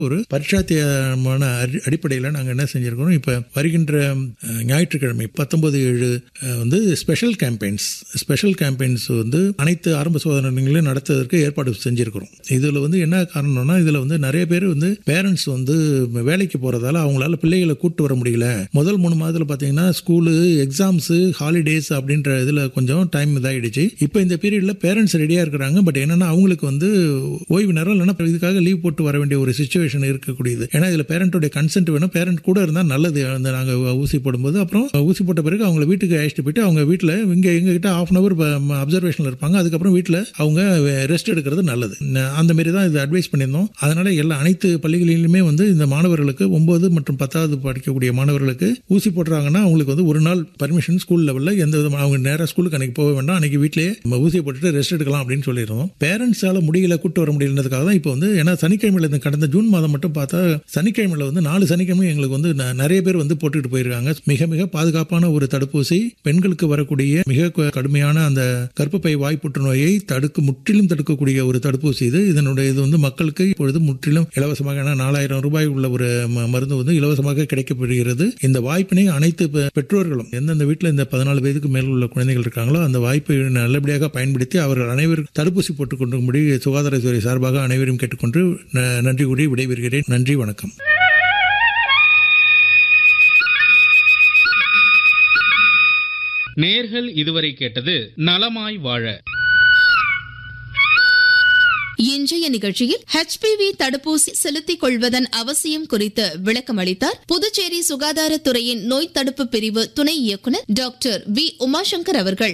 ஒரு பரிட்சாத்தியமான அடிப்படையில் நாங்கள் என்ன செஞ்சுருக்கோம் இப்போ வருகின்ற அஹ், ஞாயிற்றுக்கிழமை பத்தொன்பது ஏழு அஹ், வந்து ஸ்பெஷல் கேம்பெயின்ஸ் ஸ்பெஷல் கேம்பெயின்ஸ் வந்து அனைத்து ஆரம்ப சோதனைகளையும் நடத்துவதற்கு ஏற்பாடு செஞ்சுருக்கிறோம் இதில் வந்து என்ன காரணம்னா இதில் வந்து நிறைய பேர் வந்து பேரண்ட்ஸ் வந்து வேலைக்கு போகிறதால அவங்களால பிள்ளைகளை கூட்டு வர முடியல முதல் மூணு மாதத்தில் பார்த்தீங்கன்னா ஸ்கூலு எக்ஸாம்ஸு ஹாலிடேஸ் அப்படின்ற இதில் கொஞ்சம் டைம் இதாகிடுச்சு இப்போ இந்த பீரியடில் பேரண்ட்ஸ் ரெடியாக இருக்கிறாங்க பட் என்னென்னா அவங்களுக்கு வந்து ஓய்வு நேரம் இல்லைன்னா இதுக்காக லீவ் போட்டு வர வேண்டிய ஒரு சுச்சுவேஷன் இருக்கக்கூடியது ஏன்னா இதில் பேரண்ட்டோடைய கன்சென்ட் வேணும் பேரண்ட் கூட இருந்தால் நல்லது அந்த நாங்கள் ஊசி போடும்போது அப்புறம் ஊசி போட்ட பிறகு அவங்கள வீட்டுக்கு அழைச்சிட்டு போயிட்டு அவங்க வீட்டில் இங்கே எங்ககிட்ட ஆஃப் அன் அவர் அப்சர்வேஷனில் இருப்பாங்க அதுக்கப்புறம் வீட்டில் அவங்க ரெஸ்ட் எடுக்கிறது நல்லது ந- அந்த மாரி தான் இது அட்வைஸ் பண்ணியிருந்தோம் அதனால எல்லா அனைத்து பள்ளிகளிலுமே வந்து இந்த மாணவர்களுக்கு ஒன்பது மற்றும் பத்தாவது படிக்கக்கூடிய மாணவர்களுக்கு ஊசி போடுறாங்கன்னா அவங்களுக்கு வந்து ஒரு நாள் பர்மிஷன் ஸ்கூல் லெவலில் எந்த விதமான அவங்க நேராக ஸ்கூலுக்கு அன்னைக்கு போக வேண்டாம் அன்னைக்கு வீட்டிலேயே நம்ம ஊசியை போட்டுட்டு ரெஸ்ட் எடுக்கலாம் அப்படின்னு சொல்லிடுறோம் பேரண்ட்ஸால முடியல கூட்டு வர முடியலன்றதுக்காக தான் இப்போ வந்து ஏன்னா சனிக்கிழமையில இந்த கடந்த ஜூன் மாதம் மட்டும் பார்த்தா சனிக்கிழமையில வந்து நாலு சனிக்கிழமை எங்களுக்கு வந்து ந- நிறைய பேர் வந்து போட்டுட்டு போயிருக்காங்க மிக மிக பாதுகாப்பான ஒரு தடுப்பூசி பெண்களுக்கு வரக்கூடிய மிக க- கடுமையான அந்த கர்ப்பப்பை வாய் புற்றுநோயை தடுக்க முற்றிலும் தடுக்கக்கூடிய ஒரு தடுப்பூசி இது இதனுடைய இது வந்து மக்களுக்கு இப்பொழுது முற்றிலும் இலவசமாக ஏன்னா நாலாயிரம் ரூபாய் உள்ள ஒரு ம- மருந்து வந்து இலவசமாக கிடைக்கப்படுகிறது இந்த வாய்ப்பினை அனைத்து பெ- பெற்றோர்களும் எந்தெந்த வீட்டில் இந்த பதினாலு வயதுக்கு மேல் உள்ள குழந்தைகள் இருக்காங்களோ அந்த வாய்ப்பை நல்லபடியாக பயன்படுத்தி அவர்கள் அனைவரும் தடுப்பூசி போட்டுக் கொண்டும்படி சுகாதாரத்துறை சார்பாக அனைவரும் கேட்டுக்கொண்டு ந- நன்றி கூறி விடைபெறுகிறேன் நன்றி வணக்கம் நேர்கள் இதுவரை கேட்டது நலமாய் வாழ இன்றைய நிகழ்ச்சியில் ஹெச்பிவி தடுப்பூசி செலுத்திக் கொள்வதன் அவசியம் குறித்து விளக்கம் அளித்தார் புதுச்சேரி சுகாதாரத்துறையின் நோய் தடுப்பு பிரிவு துணை இயக்குநர் டாக்டர் வி உமாசங்கர் அவர்கள்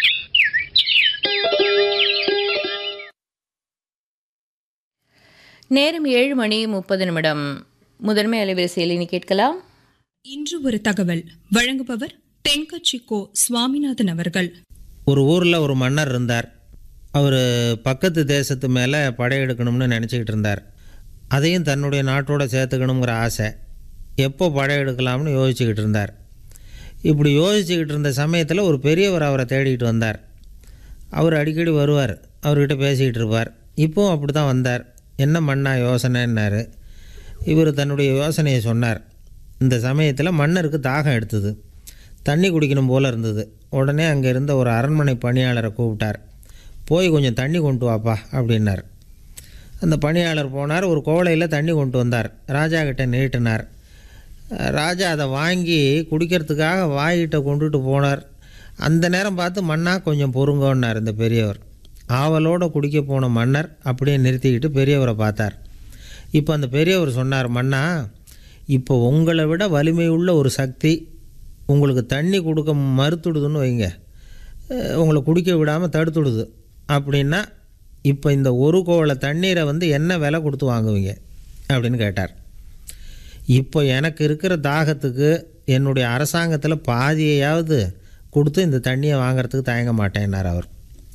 நேரம் ஏழு மணி முப்பது நிமிடம் முதன்மை அலைவரிசையில் இனி கேட்கலாம் இன்று ஒரு தகவல் வழங்குபவர் தென்கட்சி கோ சுவாமிநாதன் அவர்கள் ஒரு ஊரில் ஒரு மன்னர் இருந்தார் அவர் பக்கத்து தேசத்து மேலே படையெடுக்கணும்னு நினச்சிக்கிட்டு இருந்தார் அதையும் தன்னுடைய நாட்டோட சேர்த்துக்கணுங்கிற ஆசை எப்போ படையெடுக்கலாம்னு யோசிச்சுக்கிட்டு இருந்தார் இப்படி யோசிச்சுக்கிட்டு இருந்த சமயத்தில் ஒரு பெரியவர் அவரை தேடிக்கிட்டு வந்தார் அவர் அடிக்கடி வருவார் அவர்கிட்ட பேசிக்கிட்டு இருப்பார் இப்போவும் அப்படி தான் வந்தார் என்ன மண்ணா யோசனைன்னாரு இவர் தன்னுடைய யோசனையை சொன்னார் இந்த சமயத்தில் மன்னருக்கு தாகம் எடுத்தது தண்ணி குடிக்கணும் போல இருந்தது உடனே அங்கே இருந்த ஒரு அரண்மனை பணியாளரை கூப்பிட்டார் போய் கொஞ்சம் தண்ணி கொண்டு வாப்பா அப்படின்னார் அந்த பணியாளர் போனார் ஒரு கோவலையில் தண்ணி கொண்டு வந்தார் ராஜா கிட்ட நீட்டினார் ராஜா அதை வாங்கி குடிக்கிறதுக்காக வாய்கிட்ட கொண்டுட்டு போனார் அந்த நேரம் பார்த்து மன்னா கொஞ்சம் பொறுங்கன்னார் இந்த பெரியவர் ஆவலோடு குடிக்க போன மன்னர் அப்படியே நிறுத்திக்கிட்டு பெரியவரை பார்த்தார் இப்போ அந்த பெரியவர் சொன்னார் மன்னா இப்போ உங்களை விட வலிமை உள்ள ஒரு சக்தி உங்களுக்கு தண்ணி கொடுக்க மறுத்துடுதுன்னு வைங்க அஹ் உங்களை குடிக்க விடாமல் தடுத்துடுது அப்படின்னா இப்போ இந்த ஒரு கோவலை தண்ணீரை வந்து என்ன விலை கொடுத்து வாங்குவீங்க அப்படின்னு கேட்டார் இப்போ எனக்கு இருக்கிற தாகத்துக்கு என்னுடைய அரசாங்கத்தில் பாதியையாவது கொடுத்து இந்த தண்ணியை வாங்குறதுக்கு தயங்க மாட்டேன்னார் அவர்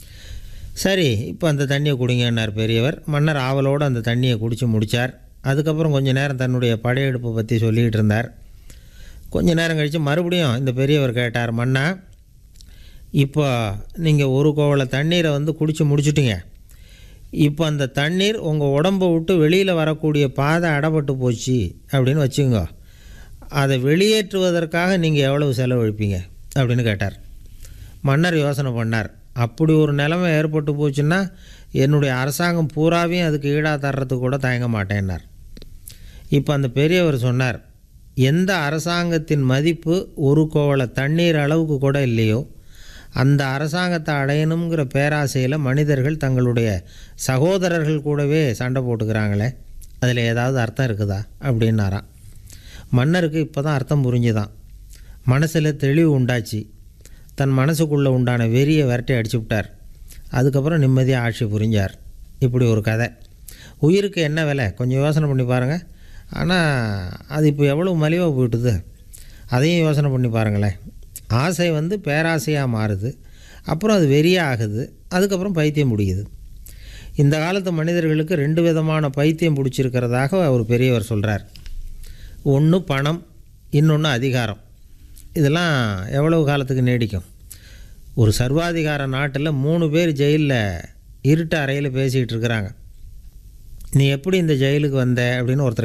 சரி இப்போ அந்த தண்ணியை குடிங்கன்னார் பெரியவர் மன்னர் ஆவலோடு அந்த தண்ணியை குடித்து முடித்தார் அதுக்கப்புறம் கொஞ்ச நேரம் தன்னுடைய படையெடுப்பை பற்றி சொல்லிக்கிட்டு இருந்தார் கொஞ்ச நேரம் கழித்து மறுபடியும் இந்த பெரியவர் கேட்டார் மன்னா இப்போ நீங்கள் ஒரு கோவலை தண்ணீரை வந்து குடித்து முடிச்சிட்டீங்க இப்போ அந்த தண்ணீர் உங்கள் உடம்பை விட்டு வெளியில் வரக்கூடிய பாதை அடப்பட்டு போச்சு அப்படின்னு வச்சுக்கோங்க அதை வெளியேற்றுவதற்காக நீங்கள் எவ்வளவு செலவழிப்பீங்க அப்படின்னு கேட்டார் மன்னர் யோசனை பண்ணார் அப்படி ஒரு நிலைமை ஏற்பட்டு போச்சுன்னா என்னுடைய அரசாங்கம் பூராவையும் அதுக்கு ஈடாக தர்றதுக்கு கூட தயங்க மாட்டேன்னார் இப்போ அந்த பெரியவர் சொன்னார் எந்த அரசாங்கத்தின் மதிப்பு ஒரு கோவலை தண்ணீர் அளவுக்கு கூட இல்லையோ அந்த அரசாங்கத்தை அடையணுங்கிற பேராசையில் மனிதர்கள் தங்களுடைய சகோதரர்கள் கூடவே சண்டை போட்டுக்கிறாங்களே அதில் ஏதாவது அர்த்தம் இருக்குதா அப்படின்னாராம் மன்னருக்கு இப்போ தான் அர்த்தம் புரிஞ்சுதான் மனசில் தெளிவு உண்டாச்சு தன் மனசுக்குள்ளே உண்டான வெறியை விரட்டி அடிச்சு விட்டார் அதுக்கப்புறம் நிம்மதியாக ஆட்சி புரிஞ்சார் இப்படி ஒரு கதை உயிருக்கு என்ன விலை கொஞ்சம் யோசனை பண்ணி பாருங்கள் ஆனால் அது இப்போ எவ்வளோ மலிவாக போயிட்டுது அதையும் யோசனை பண்ணி பாருங்களேன் ஆசை வந்து பேராசையாக மாறுது அப்புறம் அது வெறியாக ஆகுது அதுக்கப்புறம் பைத்தியம் முடியுது இந்த காலத்து மனிதர்களுக்கு ரெண்டு விதமான பைத்தியம் பிடிச்சிருக்கிறதாக ஒரு பெரியவர் சொல்கிறார் ஒன்று பணம் இன்னொன்று அதிகாரம் இதெல்லாம் எவ்வளவு காலத்துக்கு நீடிக்கும் ஒரு சர்வாதிகார நாட்டில் மூணு பேர் ஜெயிலில் இருட்டு அறையில் பேசிக்கிட்டு இருக்கிறாங்க நீ எப்படி இந்த ஜெயிலுக்கு வந்த அப்படின்னு ஒருத்தர்